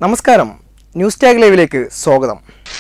നമസ്കാരം news tag ലൈവിലേക്ക് സ്വാഗതം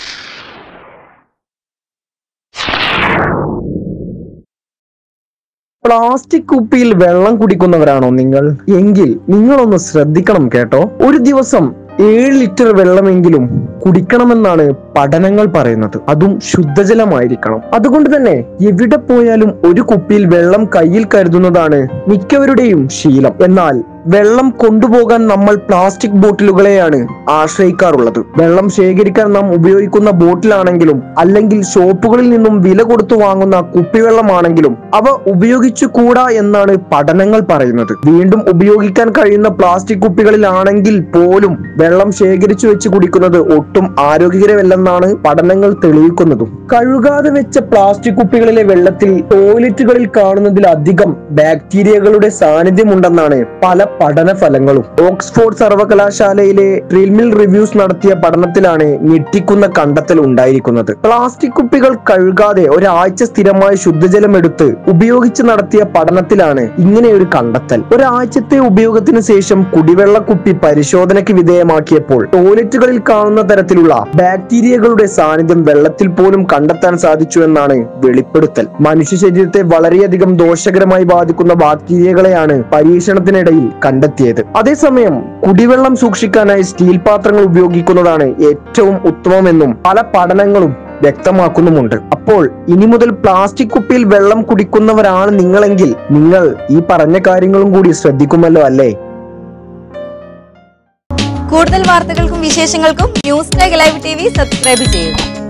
പ്ലാസ്റ്റിക് കുപ്പിയിൽ വെള്ളം കുടിക്കുന്നവരാണോ നിങ്ങൾ എങ്കിൽ നിങ്ങളൊന്ന് ശ്രദ്ധിക്കണം കേട്ടോ ഒരു ദിവസം ഏഴ് ലിറ്റർ വെള്ളമെങ്കിലും കുടിക്കണമെന്നാണ് പഠനങ്ങൾ പറയുന്നത് അതും ശുദ്ധജലമായിരിക്കണം അതുകൊണ്ട് തന്നെ എവിടെ പോയാലും ഒരു കുപ്പിയിൽ വെള്ളം കയ്യിൽ കരുതുന്നതാണ് മിക്കവരുടെയും ശീലം എന്നാൽ വെള്ളം കൊണ്ടുപോകാൻ നമ്മൾ പ്ലാസ്റ്റിക് ബോട്ടിലുകളെയാണ് ആശ്രയിക്കാറുള്ളത് വെള്ളം ശേഖരിക്കാൻ നാം ഉപയോഗിക്കുന്ന ബോട്ടിലാണെങ്കിലും അല്ലെങ്കിൽ ഷോപ്പുകളിൽ നിന്നും വില കൊടുത്തു വാങ്ങുന്ന കുപ്പിവെള്ളമാണെങ്കിലും അവ ഉപയോഗിച്ചു കൂടാ എന്നാണ് പഠനങ്ങൾ പറയുന്നത് വീണ്ടും ഉപയോഗിക്കാൻ കഴിയുന്ന പ്ലാസ്റ്റിക് കുപ്പികളിലാണെങ്കിൽ പോലും വെള്ളം ശേഖരിച്ചു വെച്ച് കുടിക്കുന്നത് ഒട്ടും ആരോഗ്യകരമല്ലെന്നാണ് പഠനങ്ങൾ തെളിയിക്കുന്നതും കഴുകാതെ വെച്ച പ്ലാസ്റ്റിക് കുപ്പികളിലെ വെള്ളത്തിൽ ടോയ്ലറ്റുകളിൽ കാണുന്നതിലധികം ബാക്ടീരിയകളുടെ സാന്നിധ്യമുണ്ടെന്നാണ് പല പഠന ഫലങ്ങളും ഓക്സ്ഫോർഡ് സർവകലാശാലയിലെ ട്രിൽമിൽ റിവ്യൂസ് നടത്തിയ പഠനത്തിലാണ് ഞെട്ടിക്കുന്ന കണ്ടെത്തൽ ഉണ്ടായിരിക്കുന്നത് പ്ലാസ്റ്റിക് കുപ്പികൾ കഴുകാതെ ഒരാഴ്ച സ്ഥിരമായി ശുദ്ധജലം എടുത്ത് ഉപയോഗിച്ച് നടത്തിയ പഠനത്തിലാണ് ഇങ്ങനെ ഒരു കണ്ടെത്തൽ ഒരാഴ്ചത്തെ ഉപയോഗത്തിന് ശേഷം കുടിവെള്ള കുപ്പി പരിശോധനയ്ക്ക് വിധേയമാക്കിയപ്പോൾ ടോയ്ലറ്റുകളിൽ കാണുന്ന തരത്തിലുള്ള ബാക്ടീരിയകളുടെ സാന്നിധ്യം വെള്ളത്തിൽ പോലും കണ്ടെത്താൻ സാധിച്ചു എന്നാണ് വെളിപ്പെടുത്തൽ മനുഷ്യ ശരീരത്തെ വളരെയധികം ദോഷകരമായി ബാധിക്കുന്ന ബാക്ടീരിയകളെയാണ് പരീക്ഷണത്തിനിടയിൽ കണ്ടെത്തിയത് അതേസമയം കുടിവെള്ളം സൂക്ഷിക്കാനായി സ്റ്റീൽ പാത്രങ്ങൾ ഉപയോഗിക്കുന്നതാണ് ഏറ്റവും ഉത്തമമെന്നും പല പഠനങ്ങളും വ്യക്തമാക്കുന്നുമുണ്ട് അപ്പോൾ ഇനി മുതൽ പ്ലാസ്റ്റിക് കുപ്പിയിൽ വെള്ളം കുടിക്കുന്നവരാണ് നിങ്ങളെങ്കിൽ നിങ്ങൾ ഈ പറഞ്ഞ കാര്യങ്ങളും കൂടി ശ്രദ്ധിക്കുമല്ലോ അല്ലേ കൂടുതൽ വാർത്തകൾക്കും വിശേഷങ്ങൾക്കും news tag live T V subscribe ചെയ്യുക